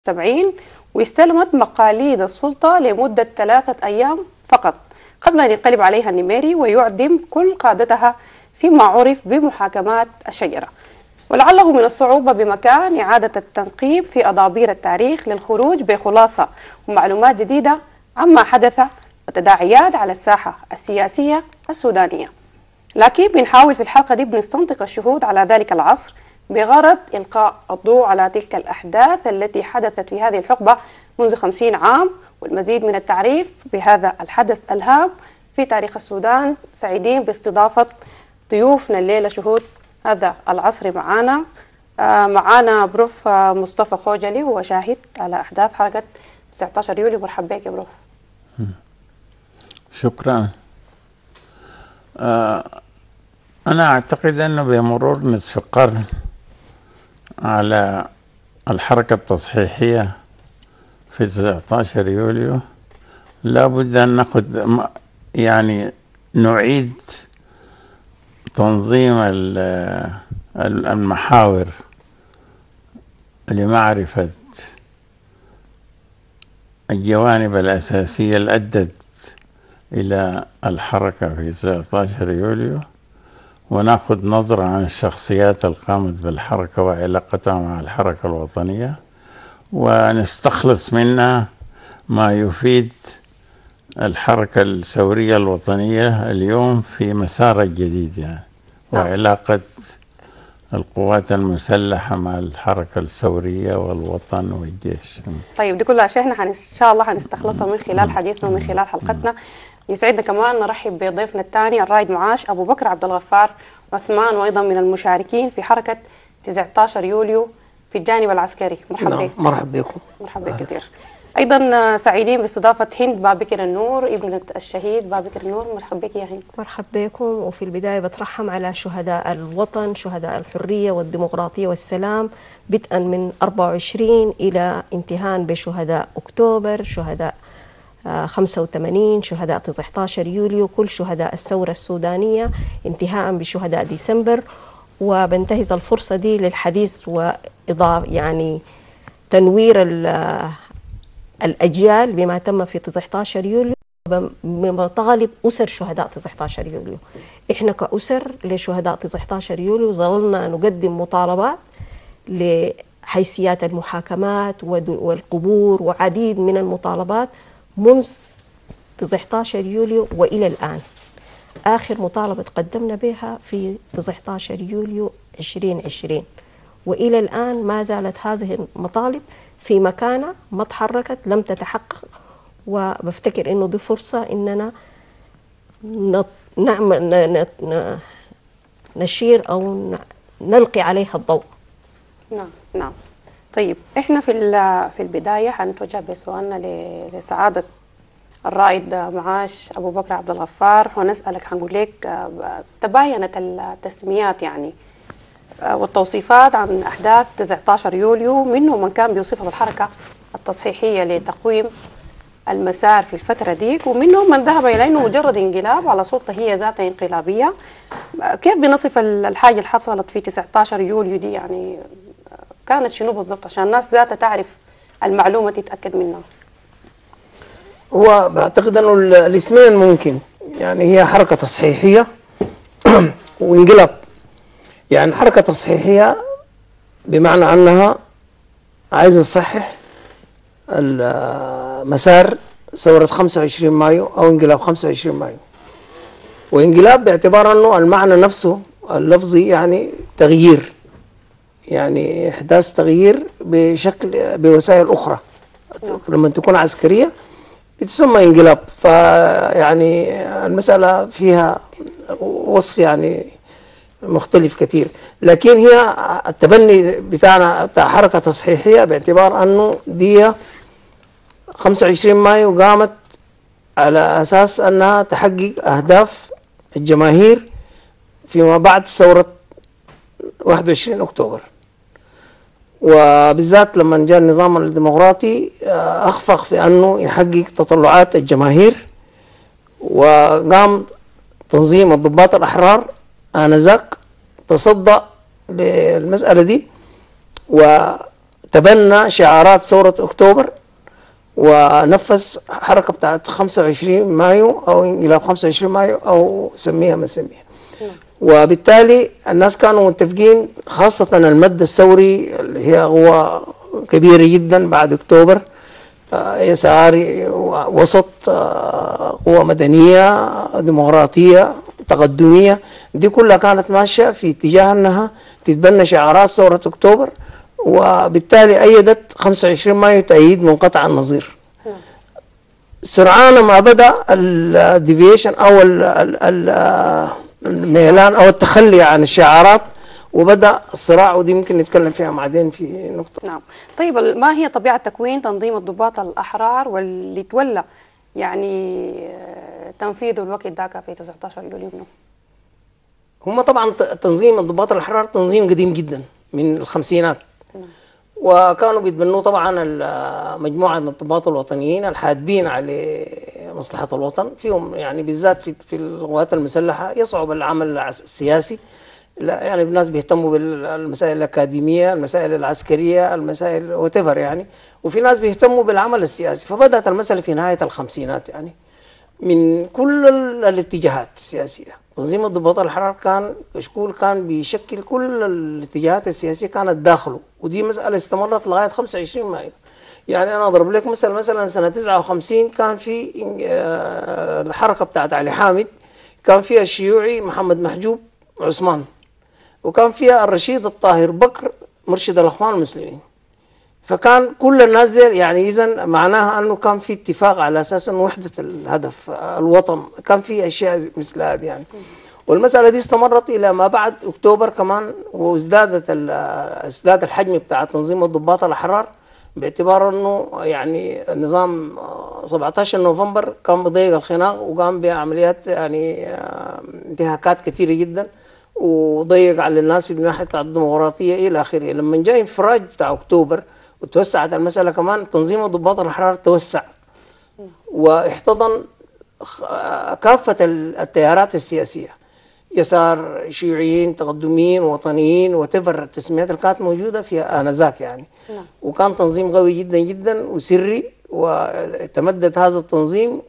70 واستلمت مقاليد السلطة لمدة ثلاثة أيام فقط قبل أن ينقلب عليها النميري ويعدم كل قادتها فيما عرف بمحاكمات الشجرة ولعله من الصعوبة بمكان إعادة التنقيب في أضابير التاريخ للخروج بخلاصة ومعلومات جديدة عما حدث وتداعيات على الساحة السياسية السودانية لكن بنحاول في الحلقة دي بنستنطق الشهود على ذلك العصر بغرض إلقاء الضوء على تلك الأحداث التي حدثت في هذه الحقبة منذ خمسين عام والمزيد من التعريف بهذا الحدث الهام في تاريخ السودان سعيدين باستضافة ضيوفنا الليلة شهود هذا العصر معانا آه معانا بروف آه مصطفى خوجلي هو شاهد على أحداث حركة 19 يوليو مرحبا بك يا بروف شكرا آه أنا أعتقد أنه بمرور نصف قرن على الحركة التصحيحية في 19 يوليو لابد أن نأخذ يعني نعيد تنظيم المحاور لمعرفة الجوانب الأساسية اللي أدت إلى الحركة في 19 يوليو وناخذ نظرة عن الشخصيات القامت بالحركة وعلاقتها مع الحركة الوطنية ونستخلص منها ما يفيد الحركة الثورية الوطنية اليوم في مسار جديد يعني وعلاقة القوات المسلحة مع الحركة الثورية والوطن والجيش طيب دي كلها أشياء احنا إن شاء الله هنستخلصها من خلال حديثنا ومن خلال حلقتنا يسعدنا كمان نرحب بضيفنا الثاني الرائد معاش أبو بكر عبد الغفار عثمان وأيضا من المشاركين في حركة 19 يوليو في الجانب العسكري مرحبا نعم بك مرحبا بكم مرحبا بك كثير أيضا سعيدين باستضافة هند بابكر النور ابنة الشهيد بابكر النور مرحبا بك يا هند مرحبا بكم وفي البداية بترحم على شهداء الوطن شهداء الحرية والديمقراطية والسلام بدءا من 24 إلى انتهاء بشهداء أكتوبر شهداء 85 شهداء 19 يوليو كل شهداء الثورة السودانية انتهاء بشهداء ديسمبر وبنتهز الفرصة دي للحديث وإضافة يعني تنوير الأجيال بما تم في 19 يوليو بمطالب أسر شهداء 19 يوليو إحنا كأسر لشهداء 19 يوليو ظللنا نقدم مطالبات لحيثيات المحاكمات والقبور وعديد من المطالبات منذ 19 يوليو وإلى الآن آخر مطالبة قدمنا بها في 19 يوليو 2020 وإلى الآن ما زالت هذه المطالب في مكانها ما تحركت لم تتحقق وبفتكر إنه دي فرصة إننا نعمل نشير أو نلقي عليها الضوء نعم نعم طيب احنا في في البدايه هنتوجه بسؤالنا لسعاده الرائد معاش ابو بكر عبد الغفار ونسالك هنقول لك تباينت التسميات يعني والتوصيفات عن احداث 19 يوليو منهم من كان بيوصفها بالحركه التصحيحيه لتقويم المسار في الفترة ديك ومنهم من ذهب إلى أنه مجرد انقلاب على سلطة هي ذاتها انقلابية كيف بنصف الحاجة اللي حصلت في 19 يوليو دي يعني كانت شنو بالضبط عشان الناس ذاتها تعرف المعلومة تتأكد منها هو بعتقد انه الاسمين ممكن يعني هي حركة تصحيحية وانقلاب يعني حركة تصحيحية بمعنى انها عايزة تصحح مسار ثورة 25 مايو او انقلاب 25 مايو وانقلاب باعتبار انه المعنى نفسه اللفظي يعني تغيير يعني احداث تغيير بشكل بوسائل اخرى لما تكون عسكريه بتسمى انقلاب فيعني المساله فيها وصف يعني مختلف كثير لكن هي التبني بتاعنا بتاع حركه تصحيحيه باعتبار انه دي 25 مايو قامت على اساس انها تحقق اهداف الجماهير فيما بعد ثوره 21 اكتوبر وبالذات لما جاء النظام الديمقراطي اخفق في انه يحقق تطلعات الجماهير وقام تنظيم الضباط الاحرار انذاك تصدى للمساله دي و تبنى شعارات ثورة أكتوبر ونفذ حركة بتاعت 25 مايو أو انقلاب 25 مايو أو سميها ما سميها وبالتالي الناس كانوا متفقين خاصة المد الثوري اللي هي قوة كبيرة جدا بعد أكتوبر آه، يساري وسط آه، قوة مدنية ديمقراطية تقدمية دي كلها كانت ماشية في اتجاه أنها تتبنى شعارات ثورة أكتوبر وبالتالي أيدت 25 مايو تأييد منقطع النظير سرعان ما بدأ الديفيشن أو ال- ال- ال- الميلان أو التخلي عن الشعارات وبدأ الصراع ودي ممكن نتكلم فيها بعدين في نقطة نعم طيب ال- ما هي طبيعة تكوين تنظيم الضباط الأحرار واللي تولى يعني آه، تنفيذه الوقت ذاك في 19 يوليو منه هم طبعا ت- تنظيم الضباط الأحرار تنظيم قديم جدا من الخمسينات وكانوا بيتبنوه طبعا ال- مجموعة من الضباط الوطنيين الحادين على مصلحة الوطن فيهم يعني بالذات في في القوات المسلحة يصعب العمل العس- السياسي لا يعني الناس بيهتموا بالمسائل الأكاديمية المسائل العسكرية المسائل وتفر يعني وفي ناس بيهتموا بالعمل السياسي فبدأت المسألة في نهاية الخمسينات يعني من كل ال- الاتجاهات السياسية تنظيم الضباط الحرار كان كشكول كان بيشكل كل الاتجاهات السياسية كانت داخله ودي مسألة استمرت لغاية 25 مايو يعني أنا أضرب لك مثل مثلا سنة 59 كان في آه، الحركة بتاعت علي حامد كان فيها الشيوعي محمد محجوب عثمان وكان فيها الرشيد الطاهر بكر مرشد الأخوان المسلمين فكان كل الناس دي يعني اذا معناها انه كان في اتفاق على اساس انه وحده الهدف آه، الوطن كان في اشياء مثل هذه يعني والمساله دي استمرت الى ما بعد اكتوبر كمان وازدادت ال- آه، ازداد الحجم بتاع تنظيم الضباط الاحرار باعتبار انه يعني نظام آه، 17 نوفمبر كان بضيق الخناق وقام بعمليات يعني آه، انتهاكات كثيره جدا وضيق على الناس في الناحيه بتاع الديمقراطيه الى اخره لما جاء انفراج بتاع اكتوبر وتوسعت المساله كمان تنظيم الضباط الاحرار توسع واحتضن خ- كافه ال- التيارات السياسيه يسار شيوعيين تقدميين وطنيين وتفر التسميات اللي كانت موجوده في انذاك يعني وكان تنظيم قوي جدا جدا وسري وتمدد هذا التنظيم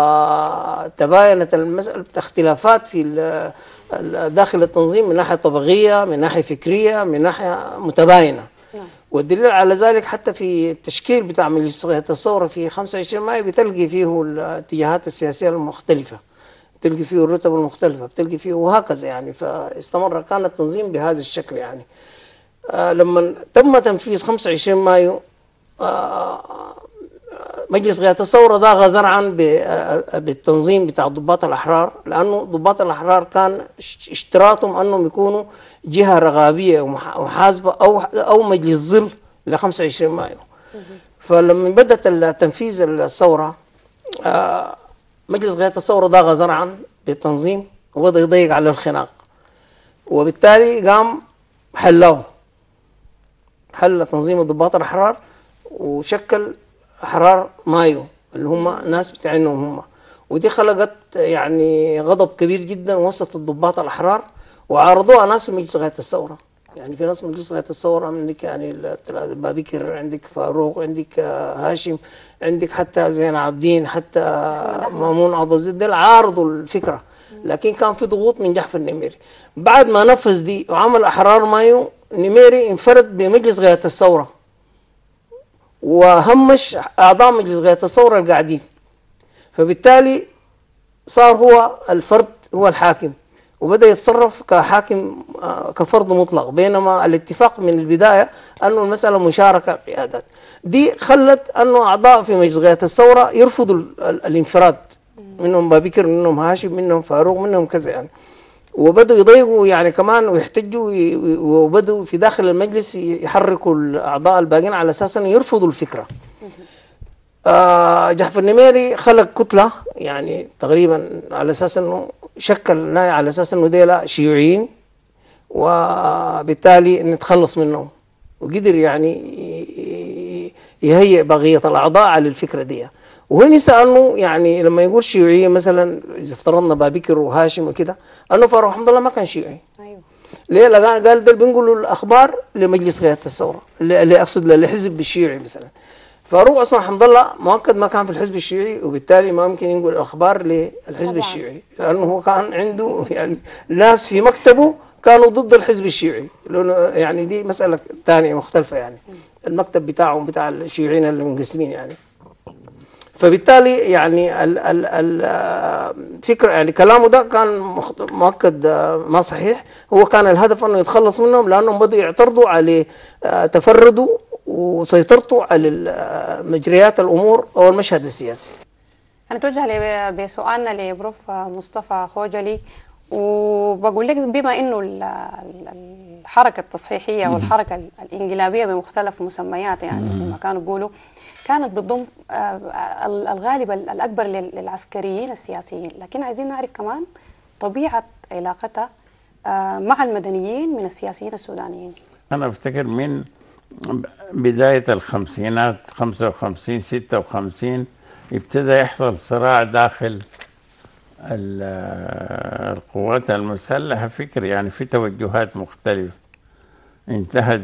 وتباينت المسألة اختلافات في ال- ال- داخل التنظيم من ناحية طبقية من ناحية فكرية من ناحية متباينة والدليل على ذلك حتى في التشكيل بتاع مجلس قيادة الثورة في 25 مايو بتلقي فيه الاتجاهات السياسية المختلفة بتلقي فيه الرتب المختلفة بتلقي فيه وهكذا يعني فاستمر كان التنظيم بهذا الشكل يعني آه لما تم تنفيذ 25 مايو آه مجلس قيادة الثورة ضاغ زرعا ب- آه، بالتنظيم بتاع ضباط الأحرار لأنه ضباط الأحرار كان اش- اشتراطهم أنهم يكونوا جهة رقابية ومح- ومحاسبة أو أو مجلس ظل ل 25 مايو فلما بدأت التنفيذ الثورة آه، مجلس قيادة الثورة ضاغ زرعا بالتنظيم وبدأ يضيق على الخناق وبالتالي قام حلاه حل تنظيم الضباط الأحرار وشكل أحرار مايو اللي هم ناس بتاعينهم هم ودي خلقت يعني غضب كبير جدا وسط الضباط الأحرار وعارضوها ناس في مجلس غاية الثورة يعني في ناس من مجلس غاية الثورة عندك يعني ال- بابكر عندك فاروق عندك آه، هاشم عندك حتى زين عابدين حتى مامون عبد الزيد دول عارضوا الفكرة لكن كان في ضغوط من جحفر النميري بعد ما نفذ دي وعمل أحرار مايو نميري انفرد بمجلس غاية الثورة وهمش اعضاء مجلس غايه الثوره القاعدين فبالتالي صار هو الفرد هو الحاكم وبدا يتصرف كحاكم آه، كفرد مطلق بينما الاتفاق من البدايه انه المساله مشاركه قيادات دي خلت انه اعضاء في مجلس غايه الثوره يرفضوا ال- ال- الانفراد منهم بابكر منهم هاشم منهم فاروق منهم كذا يعني وبدوا يضيقوا يعني كمان ويحتجوا وي- وي- وبدوا في داخل المجلس يحركوا الاعضاء الباقيين على اساس انه يرفضوا الفكره. آه جحفر النميري خلق كتله يعني تقريبا على اساس انه شكل ناي على اساس انه ديلا شيوعيين وبالتالي نتخلص منهم وقدر يعني ي- يهيئ بقيه الاعضاء على الفكره دي وهو نسى انه يعني لما يقول شيوعيه مثلا اذا افترضنا بابكر وهاشم وكده انه فاروق حمد الله ما كان شيوعي ايوه ليه لقى- قال ده بينقلوا الاخبار لمجلس قياده الثوره اللي اللي اقصد للحزب الشيعي مثلا فاروق اصلا حمد الله مؤكد ما كان في الحزب الشيعي وبالتالي ما يمكن ينقل الاخبار للحزب طبعاً. الشيعي لانه هو كان عنده يعني ناس في مكتبه كانوا ضد الحزب الشيعي لانه يعني دي مساله ثانيه مختلفه يعني المكتب بتاعهم بتاع الشيوعيين اللي منقسمين يعني فبالتالي يعني ال ال ال آه، فكرة يعني كلامه ده كان مخ- مؤكد آه، ما صحيح هو كان الهدف انه يتخلص منهم لانهم بدأوا يعترضوا على آه، تفردوا وسيطرته على ال- آه، مجريات الامور او المشهد السياسي هنتوجه ل- بسؤالنا لبروف مصطفى خوجلي وبقول لك بما انه ال- ال- الحركه التصحيحيه والحركه ال- الانقلابيه بمختلف مسميات يعني زي ما كانوا يقولوا كانت بتضم آه، ال- الغالب ال- الاكبر لل- للعسكريين السياسيين لكن عايزين نعرف كمان طبيعه علاقتها آه، مع المدنيين من السياسيين السودانيين أنا أفتكر من بداية الخمسينات 55 56 ابتدى يحصل صراع داخل ال- القوات المسلحة فكر يعني في توجهات مختلفة انتهت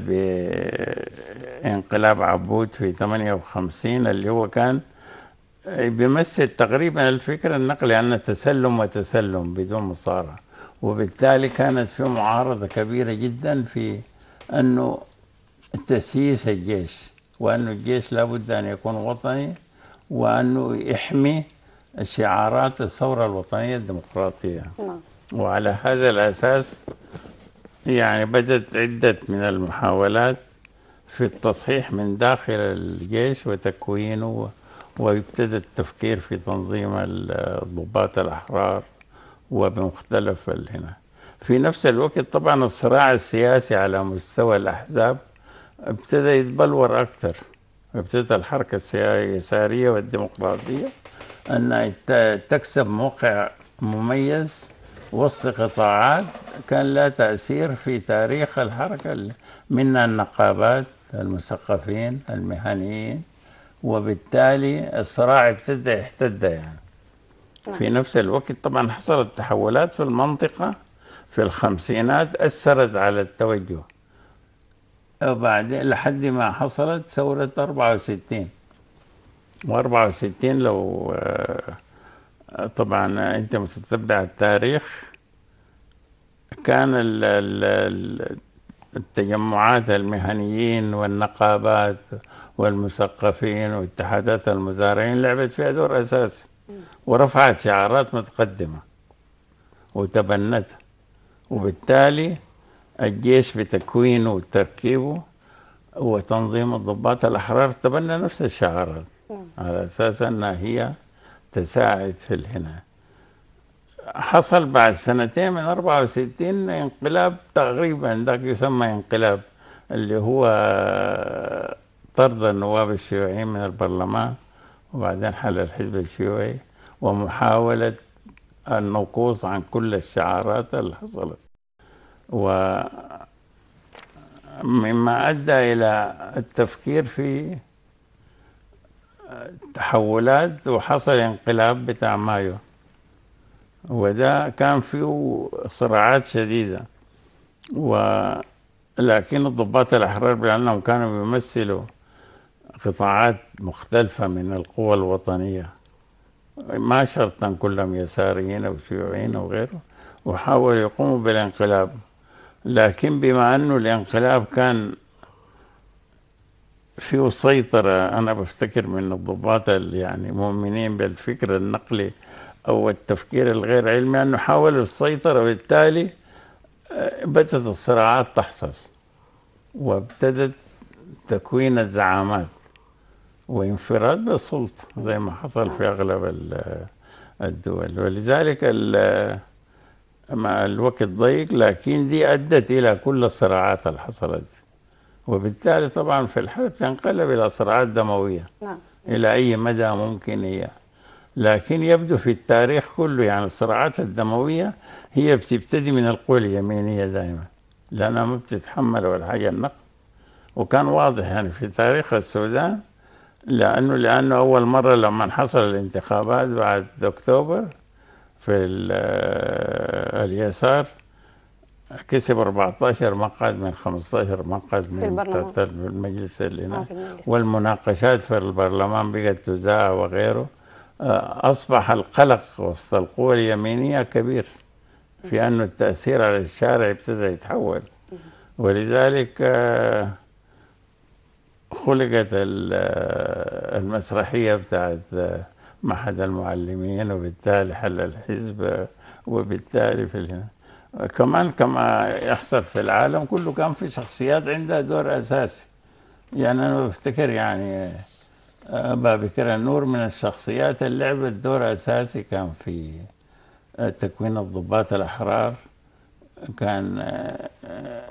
بانقلاب عبود في 58 اللي هو كان بيمثل تقريبا الفكرة النقلي أن تسلم وتسلم بدون مصارعة وبالتالي كانت في معارضة كبيرة جدا في أنه تسييس الجيش وأنه الجيش لابد أن يكون وطني وأنه يحمي شعارات الثورة الوطنية الديمقراطية نعم وعلى هذا الأساس يعني بدأت عدة من المحاولات في التصحيح من داخل الجيش وتكوينه و- ويبتدى التفكير في تنظيم الضباط الأحرار وبمختلف هنا في نفس الوقت طبعا الصراع السياسي على مستوى الأحزاب ابتدى يتبلور أكثر ابتدت الحركة السيا- اليسارية والديمقراطية أن ت- تكسب موقع مميز وسط قطاعات كان لها تأثير في تاريخ الحركة ال- منها النقابات المثقفين المهنيين وبالتالي الصراع ابتدى يحتد يعني في نفس الوقت طبعا حصلت تحولات في المنطقة في الخمسينات أثرت على التوجه وبعدين لحد ما حصلت ثورة 64 و64 لو آه، طبعا انت متتبع التاريخ كان ال- ال- ال- التجمعات المهنيين والنقابات والمثقفين واتحادات المزارعين لعبت فيها دور اساسي ورفعت شعارات متقدمه وتبنتها وبالتالي الجيش بتكوينه وتركيبه وتنظيم الضباط الأحرار تبنى نفس الشعارات على أساس أنها هي تساعد في الهنا حصل بعد سنتين من 64 انقلاب تقريبا ذاك يسمى انقلاب اللي هو طرد النواب الشيوعيين من البرلمان وبعدين حل الحزب الشيوعي ومحاولة النقوص عن كل الشعارات اللي حصلت و مما أدى إلى التفكير في تحولات وحصل انقلاب بتاع مايو وده كان فيه صراعات شديدة ولكن الضباط الأحرار بأنهم كانوا بيمثلوا قطاعات مختلفة من القوى الوطنية ما شرطا كلهم يساريين أو شيوعيين أو غيره وحاولوا يقوموا بالانقلاب لكن بما أنه الانقلاب كان فيه سيطرة أنا بفتكر من الضباط اللي يعني مؤمنين بالفكر النقلي أو التفكير الغير علمي أنه حاولوا السيطرة وبالتالي آه، بدأت الصراعات تحصل وابتدت تكوين الزعامات وانفراد بالسلطة زي ما حصل في أغلب ال- الدول ولذلك ال- مع الوقت ضيق لكن دي أدت إلى كل الصراعات اللي حصلت وبالتالي طبعا في الحرب تنقلب إلى صراعات دموية نعم إلى أي مدى ممكن هي لكن يبدو في التاريخ كله يعني الصراعات الدموية هي بتبتدي من القوى اليمينية دائما لأنها ما بتتحمل ولا حاجة النقد وكان واضح يعني في تاريخ السودان لأنه لأنه أول مرة لما حصل الانتخابات بعد أكتوبر في ال- اليسار كسب 14 مقعد من 15 مقعد من البرلمان. بتاعت المجلس اللي آه، هناك في المجلس. والمناقشات في البرلمان بقت تذاع وغيره آه، أصبح القلق وسط القوى اليمينية كبير في أنه التأثير على الشارع ابتدى يتحول ولذلك آه، خلقت ال- آه، المسرحية بتاعت آه، معهد المعلمين وبالتالي حل الحزب آه، وبالتالي في ال- كمان كما يحصل في العالم كله كان في شخصيات عندها دور أساسي يعني أنا بفتكر يعني آه، أبا بكر النور من الشخصيات اللي لعبت دور أساسي كان في آه، تكوين الضباط الأحرار كان آه، آه،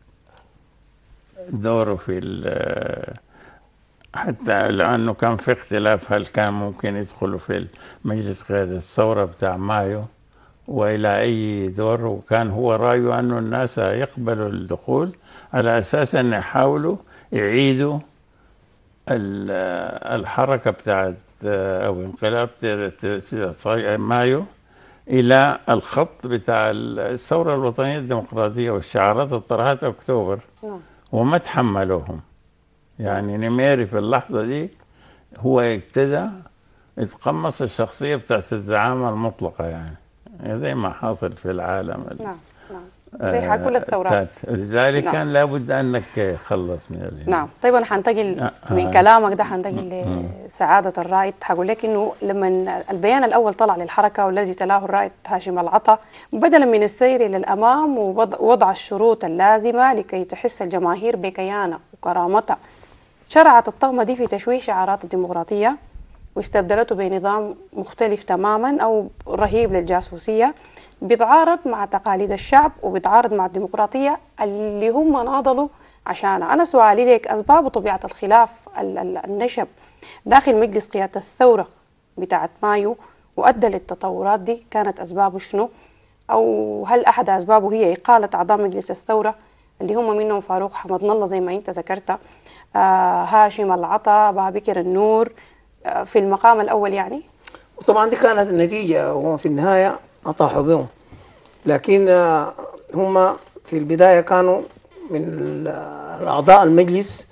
دوره في ال- حتى لأنه كان في اختلاف هل كان ممكن يدخلوا في مجلس قيادة الثورة بتاع مايو وإلى أي دور وكان هو رأيه أنه الناس يقبلوا الدخول على أساس أن يحاولوا يعيدوا ال- الحركة بتاعت أو انقلاب ت- ت- مايو إلى الخط بتاع الثورة الوطنية الديمقراطية والشعارات اللي طرحتها أكتوبر نعم وما تحملوهم يعني نميري في اللحظة دي هو ابتدى يتقمص الشخصية بتاعت الزعامة المطلقة يعني زي ما حاصل في العالم ال- نعم نعم زي حال كل الثورات التالت. لذلك نعم. كان لابد أنك تخلص من ال نعم طيب انا حنتقل آه، من آه. كلامك ده حنتقل لسعاده الرائد حقول لك انه لما البيان الاول طلع للحركه والذي تلاه الرائد هاشم العطا بدلا من السير الى الامام ووضع الشروط اللازمه لكي تحس الجماهير بكيانها وكرامتها شرعت الطغمه دي في تشويه شعارات الديمقراطيه واستبدلته بنظام مختلف تماما او رهيب للجاسوسيه بيتعارض مع تقاليد الشعب وبيتعارض مع الديمقراطيه اللي هم ناضلوا عشانها انا سؤالي لك اسباب وطبيعه الخلاف ال- ال- النشب داخل مجلس قياده الثوره بتاعت مايو وادى للتطورات دي كانت اسبابه شنو او هل احد اسبابه هي اقاله اعضاء مجلس الثوره اللي هم منهم فاروق حمد الله زي ما انت ذكرت آه هاشم العطا بابكر النور آه في المقام الاول يعني وطبعا دي كانت النتيجة وهم في النهاية أطاحوا بهم لكن آه، هم في البداية كانوا من ال- الأعضاء المجلس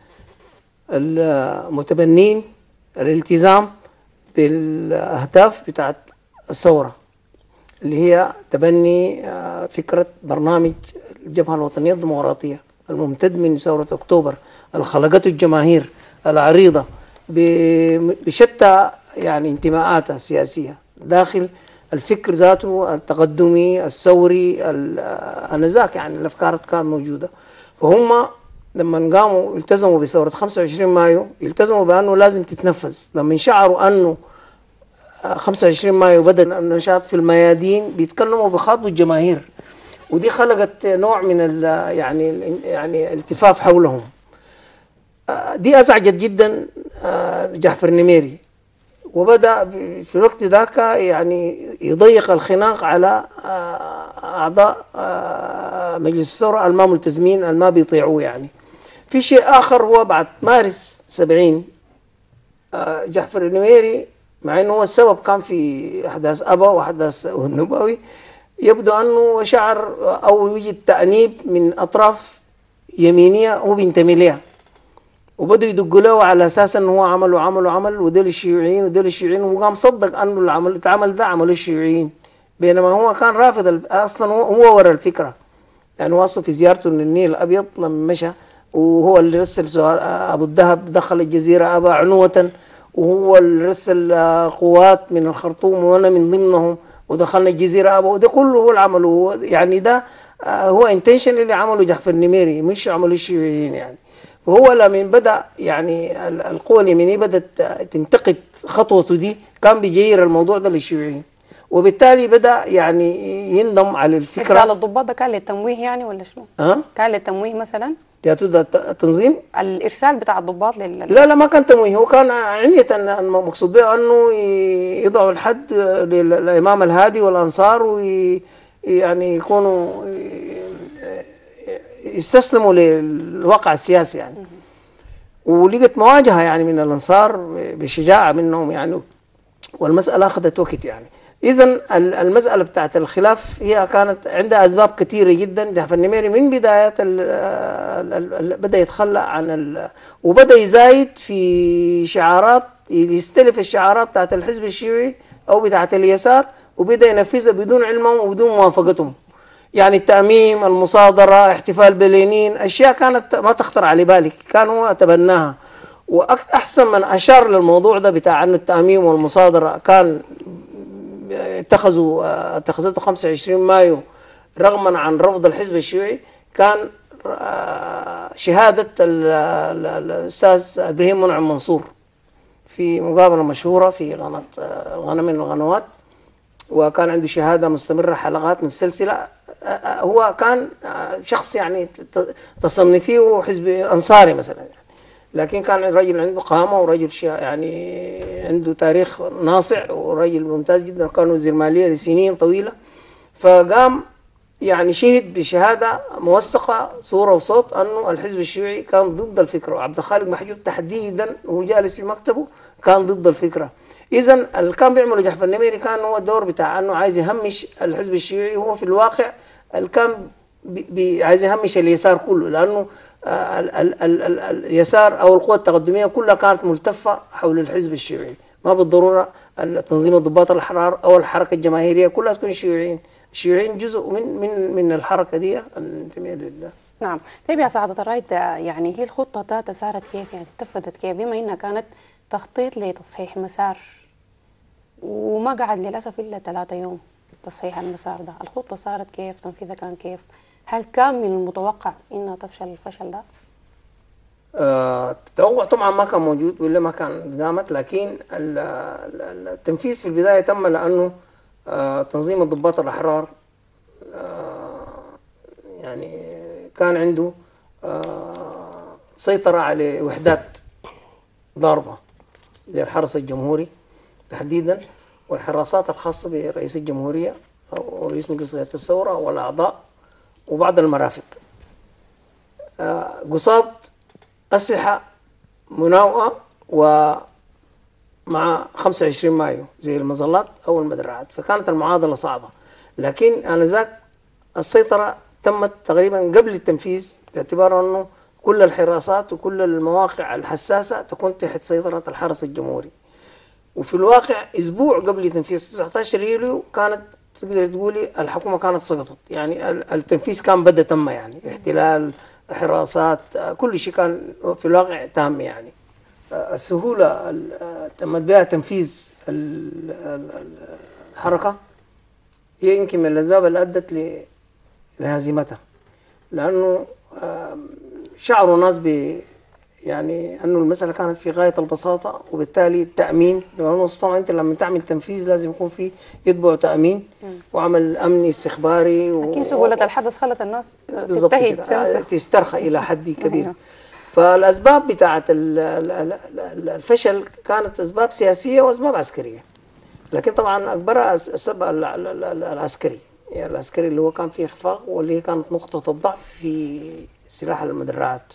المتبنين الالتزام بالأهداف بتاعت الثورة اللي هي تبني آه، فكرة برنامج الجبهة الوطنية الديمقراطية الممتد من ثورة أكتوبر اللي خلقته الجماهير العريضة ب- بشتى يعني انتماءاتها السياسية داخل الفكر ذاته التقدمي الثوري ال- آه، آنذاك يعني الأفكار كانت موجودة فهم لما قاموا التزموا بثورة 25 مايو التزموا بأنه لازم تتنفذ لما شعروا أنه 25 مايو بدأ النشاط في الميادين بيتكلموا بخاطب الجماهير ودي خلقت نوع من ال يعني ال يعني التفاف حولهم آه، دي ازعجت جدا آه، جعفر نميري وبدا ب- في الوقت ذاك يعني يضيق الخناق على آه، اعضاء آه، مجلس الثوره الما ملتزمين الما بيطيعوه يعني في شيء اخر هو بعد مارس 70 آه، جعفر النميري مع انه هو السبب كان في احداث ابا واحداث النبوي يبدو انه شعر او وجد تانيب من اطراف يمينيه هو بينتمي لها وبدوا يدقوا له على اساس انه هو عمل وعمل وعمل ودول الشيوعيين ودول الشيوعيين وهو قام صدق انه العمل اتعمل ده عمل الشيوعيين بينما هو كان رافض ال- اصلا هو- هو ورا الفكره يعني وصف في زيارته للنيل الابيض لما مشى وهو اللي رسل سؤال ابو الذهب دخل الجزيره ابا عنوه وهو اللي رسل آه، قوات من الخرطوم وانا من ضمنهم ودخلنا الجزيره ابا وده كله هو اللي عمله هو يعني ده آه، هو انتنشن اللي عمله جعفر النميري مش عمله الشيوعيين يعني وهو لما بدا يعني ال- القوى اليمينيه بدات تنتقد خطوته دي كان بيجير الموضوع ده للشيوعيين وبالتالي بدا يعني يندم على ارسال الفكره الضباط ده كان للتمويه يعني ولا شنو؟ ها كان للتمويه مثلا جاته ده ت- تنظيم الارسال بتاع الضباط لل لا لا ما كان تمويه هو كان عنية أن- المقصود به انه ي- يضعوا الحد للامام الهادي والانصار وي يعني يكونوا ي- يستسلموا للواقع السياسي يعني ولقت مواجهه يعني من الانصار بشجاعه منهم يعني والمساله اخذت وقت يعني اذا المساله بتاعت الخلاف هي كانت عندها اسباب كثيره جدا جعفر النميري من بدايه ال ال ال بدا يتخلى عن ال وبدا يزايد في شعارات يستلف الشعارات بتاعت الحزب الشيوعي او بتاعت اليسار وبدا ينفذها بدون علمهم وبدون موافقتهم يعني التأميم المصادرة احتفال بلينين أشياء كانت ما تخطر على بالك كان هو تبناها وأحسن من أشار للموضوع ده بتاع أنه التأميم والمصادرة كان اتخذوا اتخذته 25 مايو رغما عن رفض الحزب الشيوعي كان آه، شهادة ال- ال- الأستاذ إبراهيم منعم منصور في مقابلة مشهورة في قناة آه، غنم من القنوات وكان عنده شهادة مستمرة حلقات من السلسلة آه، آه، هو كان آه، شخص يعني ت- تصنفيه حزب أنصاري مثلا يعني. لكن كان رجل عنده قامة ورجل شا- يعني عنده تاريخ ناصع ورجل ممتاز جدا وكان وزير مالية لسنين طويلة فقام يعني شهد بشهادة موثقة صورة وصوت أنه الحزب الشيوعي كان ضد الفكرة وعبد الخالق محجوب تحديدا وهو جالس في مكتبه كان ضد الفكرة إذا اللي كان بيعمله جحفر النميري كان هو الدور بتاع أنه عايز يهمش الحزب الشيوعي وهو في الواقع اللي كان بي- بي- عايز يهمش اليسار كله لأنه آه، ال- ال- ال- ال- اليسار أو القوى التقدمية كلها كانت ملتفة حول الحزب الشيوعي ما بالضرورة تنظيم الضباط الأحرار أو الحركة الجماهيرية كلها تكون شيوعيين الشيوعيين جزء من من من الحركة دي الانتماء لله نعم طيب يا سعادة الرائد يعني هي الخطة ذاتها سارت كيف يعني اتفقت كيف بما انها كانت تخطيط لتصحيح مسار وما قعد للأسف إلا ثلاثة يوم تصحيح المسار ده الخطة صارت كيف تنفيذها كان كيف هل كان من المتوقع انها تفشل الفشل ده آه، التوقع طبعا ما كان موجود ولا ما كان قامت لكن ال- ال- التنفيذ في البداية تم لأنه آه، تنظيم الضباط الأحرار آه، يعني كان عنده آه، سيطرة على وحدات ضاربة زي الحرس الجمهوري تحديدا والحراسات الخاصة برئيس الجمهورية أو رئيس مجلس قيادة الثورة والأعضاء وبعض المرافق آه، قصاد أسلحة مناوئة ومع 25 مايو زي المظلات أو المدرعات فكانت المعادلة صعبة لكن آنذاك السيطرة تمت تقريبا قبل التنفيذ باعتبار أنه كل الحراسات وكل المواقع الحساسة تكون تحت سيطرة الحرس الجمهوري وفي الواقع اسبوع قبل تنفيذ 19 يوليو كانت تقدر تقولي الحكومه كانت سقطت يعني ال- التنفيذ كان بدا تم يعني احتلال حراسات آه، كل شيء كان في الواقع تام يعني آه، السهوله ال- آه، تمت بها تنفيذ ال- ال- ال- الحركه هي يمكن من الاسباب اللي ادت ل- لهزيمتها لانه آم، شعروا الناس ب يعني انه المساله كانت في غايه البساطه وبالتالي التامين لانه طبعا انت لما تعمل تنفيذ لازم يكون في يتبع تامين وعمل امني استخباري و... اكيد سهولة الحدث خلت الناس بالضبط تجتهد كده. سنسة. تسترخى الى حد كبير أيوه. فالاسباب بتاعت ال- ال- ال- ال- الفشل كانت اسباب سياسيه واسباب عسكريه لكن طبعا اكبرها الس- السبب ال- ال- ال- ال- العسكري يعني العسكري اللي هو كان فيه اخفاق واللي هي كانت نقطه الضعف في سلاح المدرعات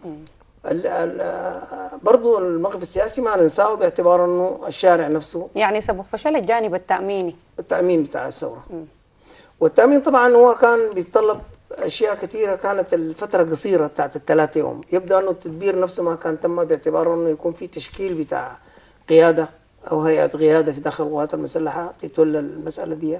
ال- ال- برضو الموقف السياسي ما ننساه باعتبار انه الشارع نفسه يعني سبب فشل الجانب التأميني التأمين بتاع الثورة والتأمين طبعا هو كان بيتطلب أشياء كثيرة كانت الفترة قصيرة بتاعت الثلاثة يوم يبدو أنه التدبير نفسه ما كان تم باعتبار أنه يكون في تشكيل بتاع قيادة أو هيئة قيادة في داخل القوات المسلحة تتولى المسألة دي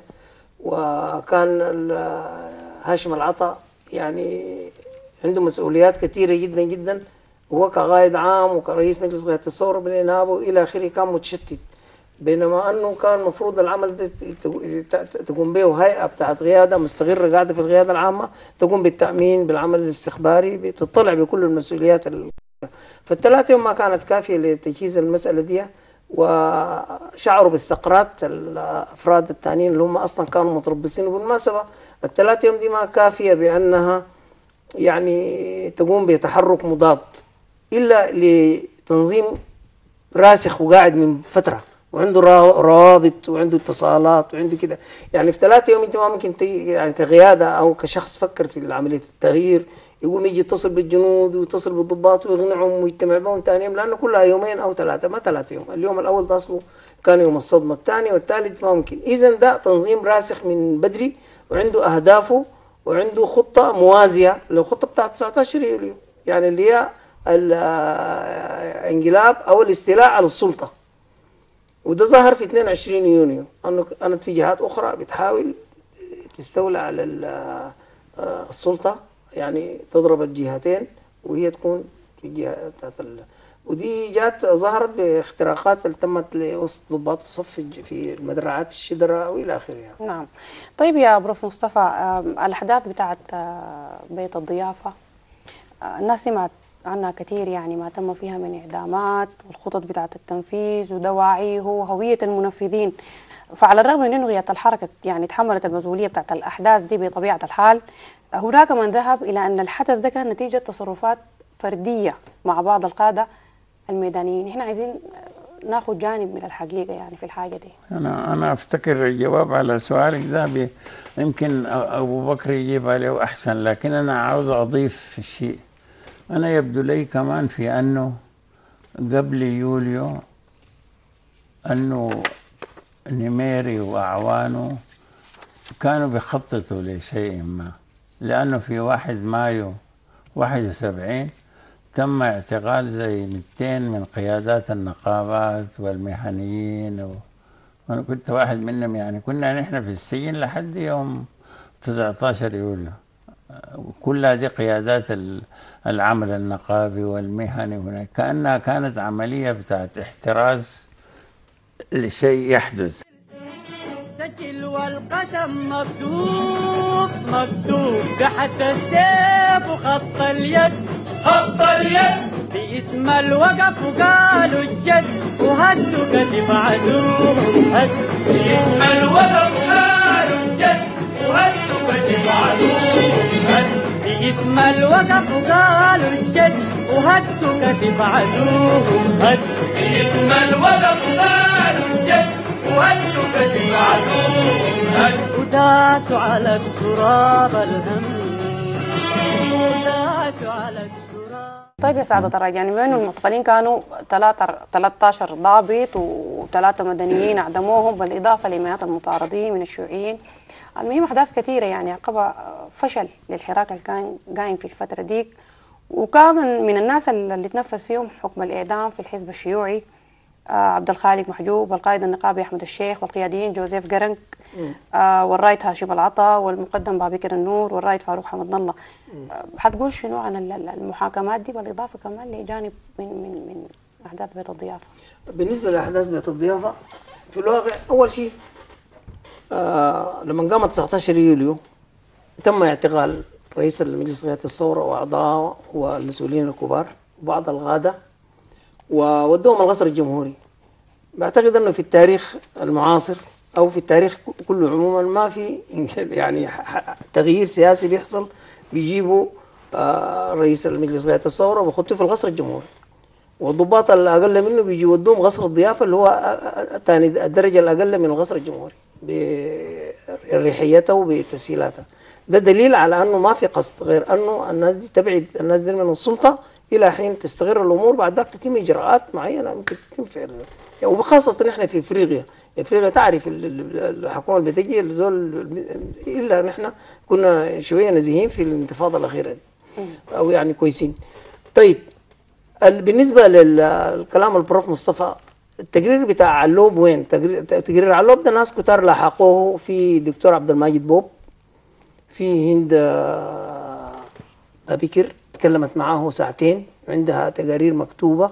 وكان ال- هاشم العطا يعني عنده مسؤوليات كثيرة جدا جدا وهو كقائد عام وكرئيس مجلس قيادة الثورة بالإنابة إلى آخره كان متشتت بينما انه كان المفروض العمل ده ت- ت- تقوم به هيئه بتاعت قياده مستقره قاعده في القياده العامه تقوم بالتامين بالعمل الاستخباري بتطلع بكل المسؤوليات ال- فالثلاث يوم ما كانت كافيه لتجهيز المساله دي وشعروا بالسقرات الافراد الثانيين اللي هم اصلا كانوا متربصين وبالمناسبه الثلاث يوم دي ما كافيه بانها يعني تقوم بتحرك مضاد الا لتنظيم راسخ وقاعد من فتره وعنده را- روابط وعنده اتصالات وعنده كده يعني في ثلاثة يوم انت ما ممكن تي يعني كقياده او كشخص فكر في عمليه التغيير يقوم يجي يتصل بالجنود ويتصل بالضباط ويقنعهم ويجتمع بهم ثاني يوم لانه كلها يومين او ثلاثه ما ثلاثه يوم اليوم الاول ده اصله كان يوم الصدمه الثاني والثالث ما ممكن اذا ده تنظيم راسخ من بدري وعنده اهدافه وعنده خطه موازيه للخطه بتاعت 19 يوليو يعني اللي هي الانقلاب او الاستيلاء على السلطه وده ظهر في 22 يونيو انه كانت في جهات اخرى بتحاول تستولى على ال- آه، السلطه يعني تضرب الجهتين وهي تكون في الجهه بتاعت ال... ودي جات ظهرت باختراقات اللي تمت لوسط ضباط الصف في الج- في المدرعات في الشدره والى اخره يعني. نعم طيب يا بروف مصطفى آم، الأحداث بتاعت آه، بيت الضيافة آه، الناس سمعت عنها كثير يعني ما تم فيها من إعدامات والخطط بتاعت التنفيذ ودواعيه وهوية المنفذين فعلى الرغم من أنه غيات الحركة يعني تحملت المسؤولية بتاعت الأحداث دي بطبيعة الحال هناك من ذهب إلى أن الحدث ده كان نتيجة تصرفات فردية مع بعض القادة الميدانيين احنا عايزين ناخذ جانب من الحقيقة يعني في الحاجة دي أنا أنا أفتكر الجواب على سؤالك ده بي- يمكن أ- أبو بكر يجيب عليه أحسن لكن أنا عاوز أضيف شيء أنا يبدو لي كمان في أنه قبل يوليو أنه نميري وأعوانه كانوا بيخططوا لشيء ما لأنه في واحد مايو واحد وسبعين تم اعتقال زي 200 من قيادات النقابات والمهنيين و... وأنا كنت واحد منهم يعني كنا نحن في السجن لحد يوم 19 يوليو كلها دي قيادات ال- العمل النقابي والمهني هناك كأنها كانت عملية بتاعت احتراز لشيء يحدث سجل والقسم مكتوب مكتوب تحت السيف وخط اليد خط اليد باسم الوقف وقالوا الجد وهدوا كتف عدوهم هد باسم الوقف وقالوا الجد وهدوا كتف عدوهم هد باسم الوقف وقالوا الجد وهدوا كتف عدوهم هد باسم الوقف وقالوا الجد وهدوا كتف عدوهم هد وداسوا على التراب الهم وداسوا على التراب طيب يا سعادة الرئيس يعني بما انه المعتقلين كانوا 13 ضابط وثلاثة مدنيين اعدموهم بالاضافة لمئات المطاردين من الشيوعيين المهم احداث كثيرة يعني عقبها فشل للحراك اللي كان قايم في الفترة ديك وكان من- من الناس اللي تنفذ فيهم حكم الاعدام في الحزب الشيوعي آه، عبد الخالق محجوب والقائد النقابي احمد الشيخ والقياديين جوزيف جرنك آه والرايد هاشم العطا والمقدم بابكر النور والرايد فاروق حمد الله آه حتقول شنو عن ال- ال- المحاكمات دي بالاضافه كمان لجانب من من من احداث بيت الضيافه بالنسبه لاحداث بيت الضيافه في الواقع اول شيء آه لما قامت 19 يوليو تم اعتقال رئيس المجلس قيادة الثورة وأعضاء والمسؤولين الكبار وبعض الغادة وودوهم القصر الجمهوري بعتقد أنه في التاريخ المعاصر أو في التاريخ كله عموما ما في يعني ح- ح- تغيير سياسي بيحصل بيجيبوا آه رئيس المجلس قيادة الثورة وبيخطوه في القصر الجمهوري والضباط الأقل منه بيجي يودوهم قصر الضيافة اللي هو ثاني الدرجة الأقل من القصر الجمهوري بريحيته وبتسهيلاته ده دليل على أنه ما في قصد غير أنه الناس دي تبعد الناس دي من السلطة إلى حين تستقر الأمور بعد ذاك تتم إجراءات معينة ممكن تتم فعلا يعني وبخاصة نحن في إفريقيا إفريقيا تعرف ال- ال- الحكومة اللي بتجي الزول إلا نحن كنا شوية نزيهين في الانتفاضة الأخيرة دي أو يعني كويسين طيب ال- بالنسبه للكلام البروف مصطفى التقرير بتاع علوب وين؟ تقرير, تقرير علوب ده ناس كتار لاحقوه في دكتور عبد الماجد بوب في هند آه، بكر تكلمت معاه ساعتين عندها تقارير مكتوبه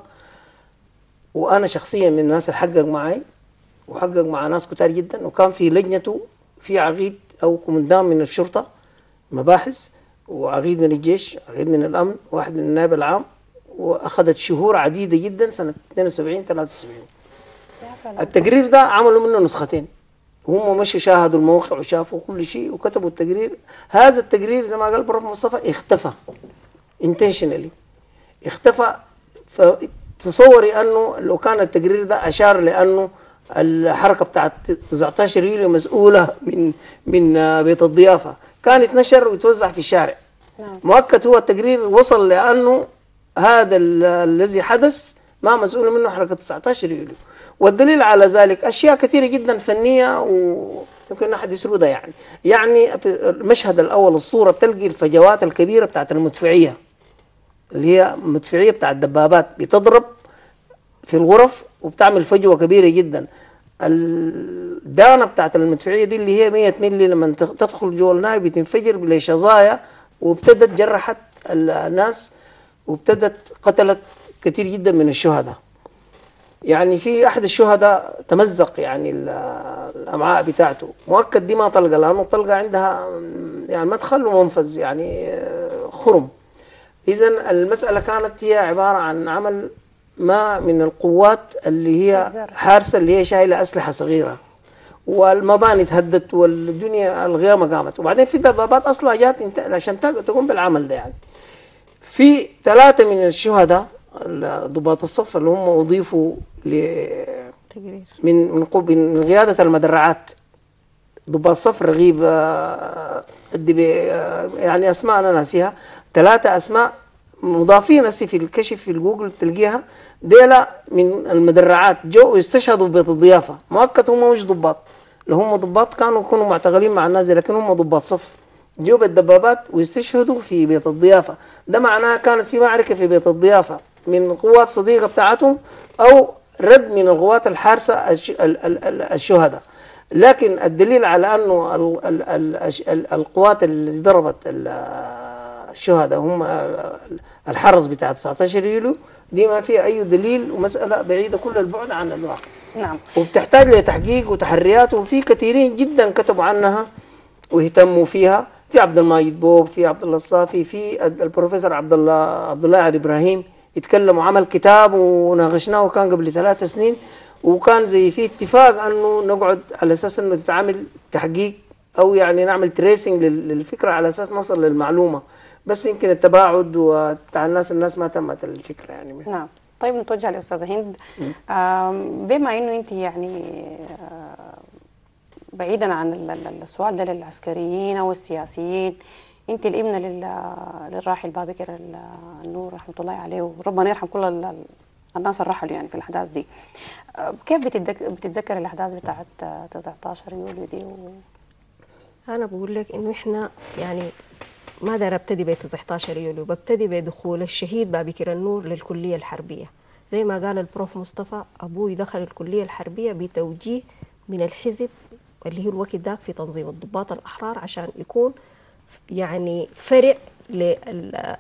وانا شخصيا من الناس اللي حقق معي وحقق مع ناس كتار جدا وكان في لجنته في عقيد او كومندان من الشرطه مباحث وعقيد من الجيش عقيد من الامن واحد من النائب العام واخذت شهور عديده جدا سنه 72 73 يا سلام التقرير ده عملوا منه نسختين هم مشوا شاهدوا الموقع وشافوا كل شيء وكتبوا التقرير هذا التقرير زي ما قال بروف مصطفى اختفى intentionally اختفى فتصوري انه لو كان التقرير ده اشار لانه الحركه بتاعت 19 يوليو مسؤوله من من آه، بيت الضيافه كان يتنشر ويتوزع في الشارع نعم. مؤكد هو التقرير وصل لانه هذا ال- الذي حدث ما مسؤول منه حركه 19 يوليو والدليل على ذلك اشياء كثيره جدا فنيه ويمكن احد يسردها يعني يعني المشهد الاول الصوره بتلقي الفجوات الكبيره بتاعت المدفعيه اللي هي مدفعيه بتاعت الدبابات بتضرب في الغرف وبتعمل فجوه كبيره جدا الدانه بتاعت المدفعيه دي اللي هي 100 مللي لما تخ- تدخل جوا الناي بتنفجر لشظايا وابتدت جرحت ال- الناس وابتدت قتلت كثير جدا من الشهداء يعني في احد الشهداء تمزق يعني ال- الامعاء بتاعته مؤكد دي ما طلقه لانه الطلقه عندها يعني مدخل ومنفذ يعني آه، خرم اذا المساله كانت هي عباره عن عمل ما من القوات اللي هي الزرع. حارسه اللي هي شايله اسلحه صغيره والمباني تهدت والدنيا الغيامه قامت وبعدين في دبابات اصلا جات انت- عشان تق- تقوم بالعمل ده يعني في ثلاثه من الشهداء ضباط الصف اللي هم اضيفوا ل تقرير من من قو- من قياده المدرعات ضباط صف رغيب آه، الدبي آه، يعني اسماء انا ناسيها ثلاثه اسماء مضافين هسي في الكشف في الجوجل بتلقيها ديلا من المدرعات جو ويستشهدوا ببيت الضيافه مؤكد هم مش ضباط اللي هم ضباط كانوا يكونوا معتقلين مع الناس دي لكن هم ضباط صف جو بالدبابات ويستشهدوا في بيت الضيافه ده معناها كانت في معركه في بيت الضيافه من قوات صديقه بتاعتهم او رد من القوات الحارسه الش- ال- ال- ال- الشهداء لكن الدليل على انه ال- ال- ال- الش- ال- القوات اللي ضربت ال- الشهداء هم ال- الحرس بتاع 19 يوليو دي ما فيها اي دليل ومساله بعيده كل البعد عن الواقع نعم وبتحتاج لتحقيق وتحريات وفي كثيرين جدا كتبوا عنها واهتموا فيها في عبد الماجد بوب في عبد الله الصافي في البروفيسور عبد الله عبد الله علي ابراهيم يتكلم وعمل كتاب وناقشناه كان قبل ثلاث سنين وكان زي في اتفاق انه نقعد على اساس انه تتعمل تحقيق او يعني نعمل تريسنج للفكره على اساس نصل للمعلومه بس يمكن التباعد وبتاع الناس الناس ما تمت الفكره يعني نعم طيب نتوجه لأستاذة هند آم، بما أنه أنت يعني آه، بعيدا عن ال- ال- السؤال ده للعسكريين أو السياسيين أنت الابنة لل- للراحل بابكر ال- النور رحمة الله عليه وربنا يرحم كل ال- ال- الناس اللي رحلوا يعني في الأحداث دي آه، كيف بتتذك- بتتذكر الأحداث بتاعت آه، 19 يوليو دي و... انا بقول لك انه احنا يعني ما دار ابتدي ب 19 يوليو ببتدي بدخول الشهيد بابكر النور للكليه الحربيه زي ما قال البروف مصطفى ابوي دخل الكليه الحربيه بتوجيه من الحزب اللي هو الوقت ذاك في تنظيم الضباط الاحرار عشان يكون يعني فرع لل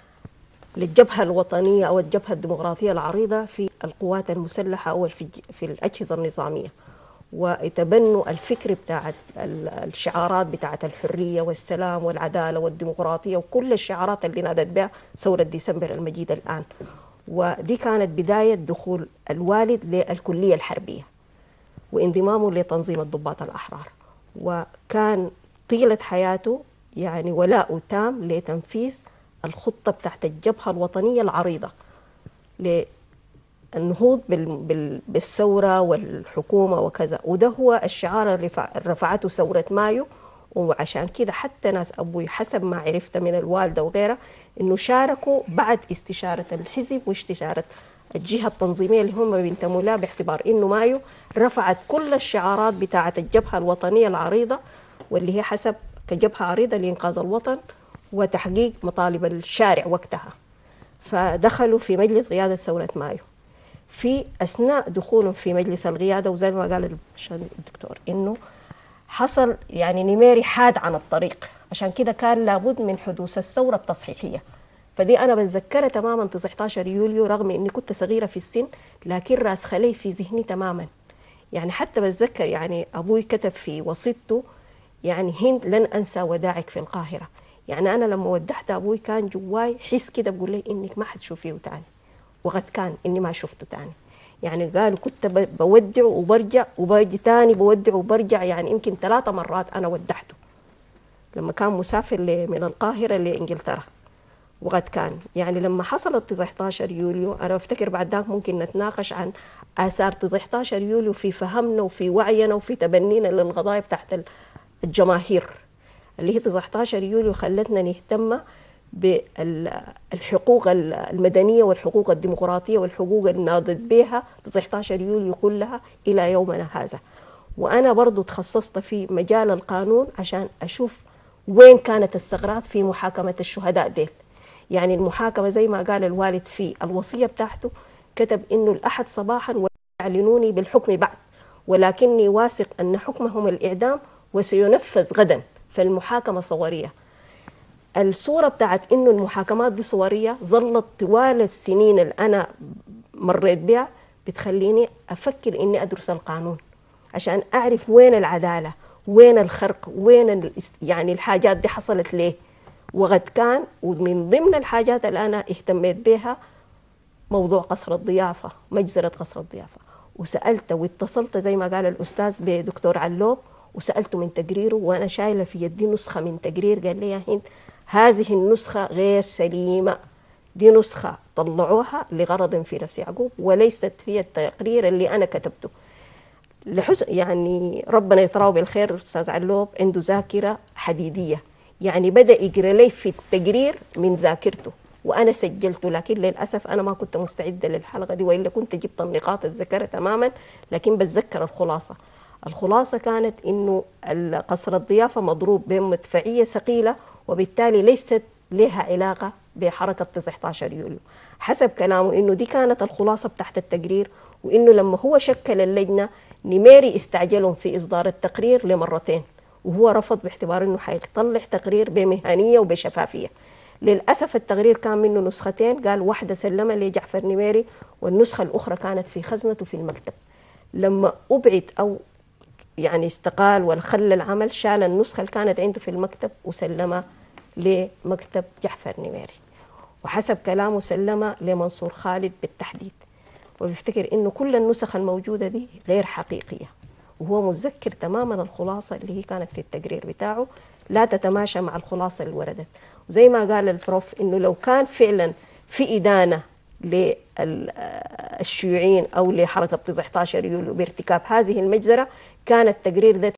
للجبهة الوطنية أو الجبهة الديمقراطية العريضة في القوات المسلحة أو في الج- في الأجهزة النظامية ويتبنوا الفكر بتاع ال- الشعارات بتاعة الحرية والسلام والعدالة والديمقراطية وكل الشعارات اللي نادت بها ثورة ديسمبر المجيد الآن ودي كانت بداية دخول الوالد للكلية الحربية وانضمامه لتنظيم الضباط الأحرار وكان طيلة حياته يعني ولاء تام لتنفيذ الخطة بتاعت الجبهة الوطنية العريضة للنهوض بال- بال- بالثورة والحكومة وكذا وده هو الشعار اللي رفع- رفعته ثورة مايو وعشان كده حتى ناس أبوي حسب ما عرفت من الوالدة وغيرها إنه شاركوا بعد استشارة الحزب واستشارة الجهة التنظيمية اللي هم بينتموا لها باعتبار إنه مايو رفعت كل الشعارات بتاعة الجبهة الوطنية العريضة واللي هي حسب كجبهة عريضة لإنقاذ الوطن وتحقيق مطالب الشارع وقتها فدخلوا في مجلس قيادة ثورة مايو في أثناء دخولهم في مجلس القيادة وزي ما قال الشان- الدكتور إنه حصل يعني نميري حاد عن الطريق عشان كده كان لابد من حدوث الثورة التصحيحية فدي أنا بتذكرها تماما 19 يوليو رغم إني كنت صغيرة في السن لكن راس خلي في ذهني تماما يعني حتى بتذكر يعني أبوي كتب في وصيته يعني هند لن أنسى وداعك في القاهرة يعني أنا لما ودعت أبوي كان جواي حس كده بقول لي إنك ما حتشوفيه تاني وقد كان إني ما شفته تاني يعني قالوا كنت ب- بودع وبرجع وبرجع تاني بودع وبرجع يعني يمكن ثلاثة مرات أنا ودعته لما كان مسافر ل- من القاهرة لإنجلترا وقد كان يعني لما حصلت 19 يوليو أنا أفتكر بعد ذاك ممكن نتناقش عن آثار 19 يوليو في فهمنا وفي وعينا وفي تبنينا للقضايا بتاعت ال- الجماهير اللي هي 19 يوليو خلتنا نهتم بالحقوق المدنية والحقوق الديمقراطية والحقوق الناضت بها 19 يوليو كلها إلى يومنا هذا وأنا برضو تخصصت في مجال القانون عشان أشوف وين كانت الثغرات في محاكمة الشهداء ديل يعني المحاكمة زي ما قال الوالد في الوصية بتاعته كتب إنه الأحد صباحا ويعلنوني بالحكم بعد ولكني واثق أن حكمهم الإعدام وسينفذ غدا فالمحاكمة صورية الصورة بتاعت إنه المحاكمات دي صورية ظلت طوال السنين اللي أنا مريت بها بتخليني أفكر إني أدرس القانون عشان أعرف وين العدالة وين الخرق وين ال- يعني الحاجات دي حصلت ليه وقد كان ومن ضمن الحاجات اللي أنا اهتميت بها موضوع قصر الضيافة مجزرة قصر الضيافة وسألت واتصلت زي ما قال الأستاذ بدكتور علوب وسألته من تقريره وأنا شايلة في يدي نسخة من تقرير قال لي يا هند هذه النسخة غير سليمة دي نسخة طلعوها لغرض في نفس يعقوب وليست هي التقرير اللي أنا كتبته لحسن يعني ربنا يطراه بالخير استاذ علوب عنده ذاكره حديديه يعني بدا يقرا لي في التقرير من ذاكرته وانا سجلته لكن للاسف انا ما كنت مستعده للحلقه دي والا كنت جبت النقاط الذكرى تماما لكن بتذكر الخلاصه الخلاصه كانت انه ال- قصر الضيافه مضروب بمدفعيه ثقيله وبالتالي ليست لها علاقه بحركه 19 يوليو حسب كلامه انه دي كانت الخلاصه بتاعت التقرير وانه لما هو شكل اللجنه نيميري استعجلهم في اصدار التقرير لمرتين وهو رفض باعتبار انه حيطلع تقرير بمهنيه وبشفافيه للاسف التقرير كان منه نسختين قال واحده سلمها لجعفر نيميري والنسخه الاخرى كانت في خزنته في المكتب لما ابعد او يعني استقال ولا خلى العمل شال النسخه اللي كانت عنده في المكتب وسلمها لمكتب جعفر نميري وحسب كلامه سلمها لمنصور خالد بالتحديد وبيفتكر انه كل النسخ الموجوده دي غير حقيقيه وهو متذكر تماما الخلاصه اللي هي كانت في التقرير بتاعه لا تتماشى مع الخلاصه اللي وردت وزي ما قال البروف انه لو كان فعلا في ادانه للشيوعيين او لحركه 19 يوليو بارتكاب هذه المجزره كان التقرير ده